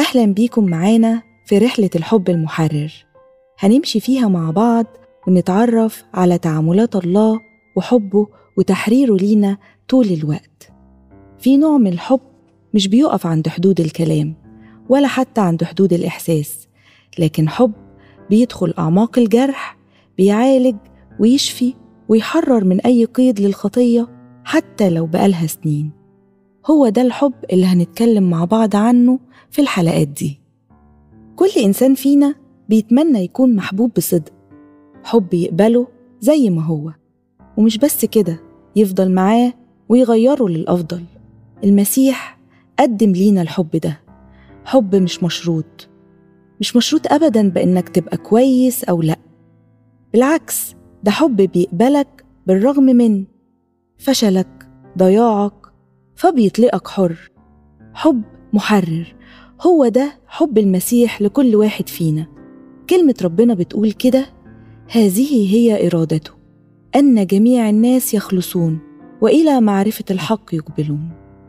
أهلا بيكم معانا في رحلة الحب المحرر هنمشي فيها مع بعض ونتعرف على تعاملات الله وحبه وتحريره لينا طول الوقت في نوع من الحب مش بيقف عند حدود الكلام ولا حتى عند حدود الإحساس لكن حب بيدخل أعماق الجرح بيعالج ويشفي ويحرر من أي قيد للخطية حتى لو بقالها سنين هو ده الحب اللي هنتكلم مع بعض عنه في الحلقات دي كل إنسان فينا بيتمنى يكون محبوب بصدق حب يقبله زي ما هو ومش بس كده يفضل معاه ويغيره للأفضل المسيح قدم لينا الحب ده حب مش مشروط مش مشروط أبدا بإنك تبقى كويس أو لأ بالعكس ده حب بيقبلك بالرغم من فشلك ضياعك فبيطلقك حر حب محرر هو ده حب المسيح لكل واحد فينا كلمة ربنا بتقول كده هذه هي إرادته أن جميع الناس يخلصون وإلى معرفة الحق يقبلون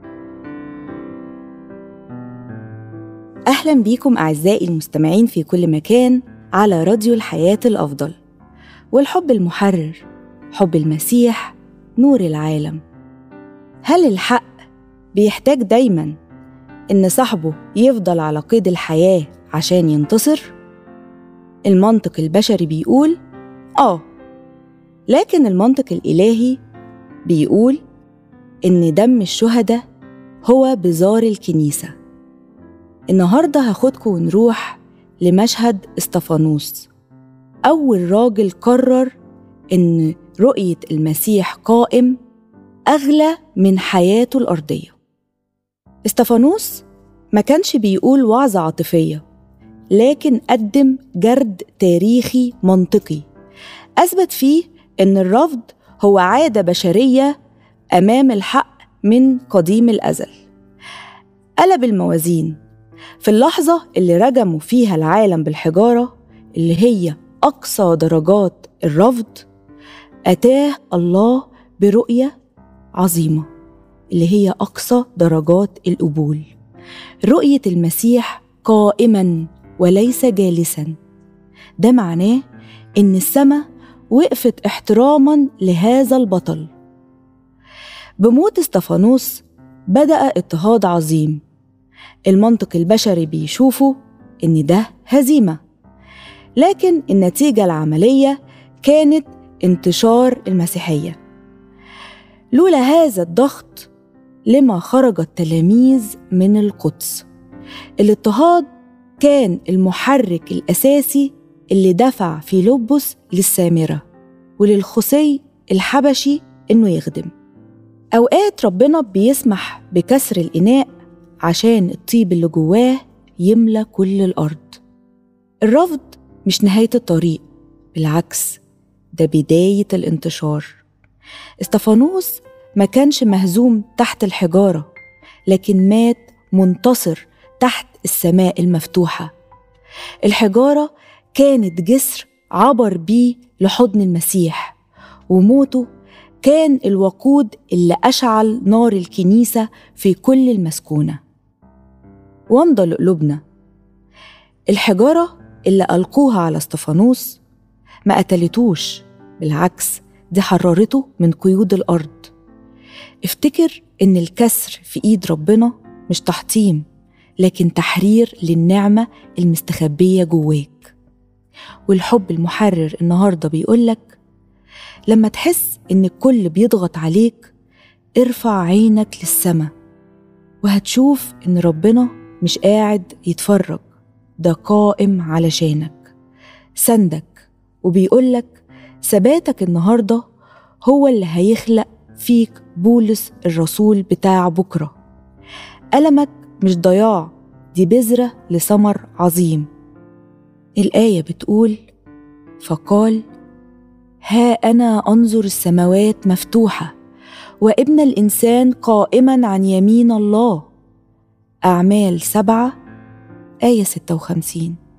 أهلا بيكم أعزائي المستمعين في كل مكان على راديو الحياة الأفضل والحب المحرر حب المسيح نور العالم هل الحق بيحتاج دايما إن صاحبه يفضل على قيد الحياة عشان ينتصر؟ المنطق البشري بيقول آه لكن المنطق الإلهي بيقول إن دم الشهداء هو بزار الكنيسة النهاردة هاخدكم ونروح لمشهد استفانوس أول راجل قرر إن رؤية المسيح قائم أغلى من حياته الأرضية استفانوس ما كانش بيقول وعظة عاطفية لكن قدم جرد تاريخي منطقي أثبت فيه إن الرفض هو عادة بشرية أمام الحق من قديم الأزل قلب الموازين في اللحظة اللي رجموا فيها العالم بالحجارة اللي هي أقصى درجات الرفض أتاه الله برؤية عظيمة اللي هي أقصى درجات القبول رؤية المسيح قائما وليس جالسا ده معناه إن السماء وقفت احتراما لهذا البطل بموت استفانوس بدأ اضطهاد عظيم المنطق البشري بيشوفه إن ده هزيمة لكن النتيجة العملية كانت انتشار المسيحية لولا هذا الضغط لما خرج التلاميذ من القدس الاضطهاد كان المحرك الأساسي اللي دفع فيلبس للسامرة وللخصي الحبشي إنه يخدم أوقات ربنا بيسمح بكسر الإناء عشان الطيب اللي جواه يملى كل الأرض الرفض مش نهاية الطريق بالعكس ده بداية الانتشار استفانوس ما كانش مهزوم تحت الحجارة لكن مات منتصر تحت السماء المفتوحة الحجارة كانت جسر عبر بيه لحضن المسيح وموته كان الوقود اللي أشعل نار الكنيسة في كل المسكونة وامضى لقلوبنا الحجارة اللي ألقوها على استفانوس ما قتلتوش بالعكس دي حررته من قيود الأرض افتكر إن الكسر في إيد ربنا مش تحطيم لكن تحرير للنعمة المستخبية جواك والحب المحرر النهاردة بيقولك لما تحس إن الكل بيضغط عليك ارفع عينك للسما وهتشوف إن ربنا مش قاعد يتفرج ده قائم علشانك سندك وبيقولك ثباتك النهارده هو اللي هيخلق فيك بولس الرسول بتاع بكره ألمك مش ضياع دي بذرة لثمر عظيم الآية بتقول فقال ها أنا أنظر السماوات مفتوحة وابن الإنسان قائما عن يمين الله أعمال سبعة آية ستة وخمسين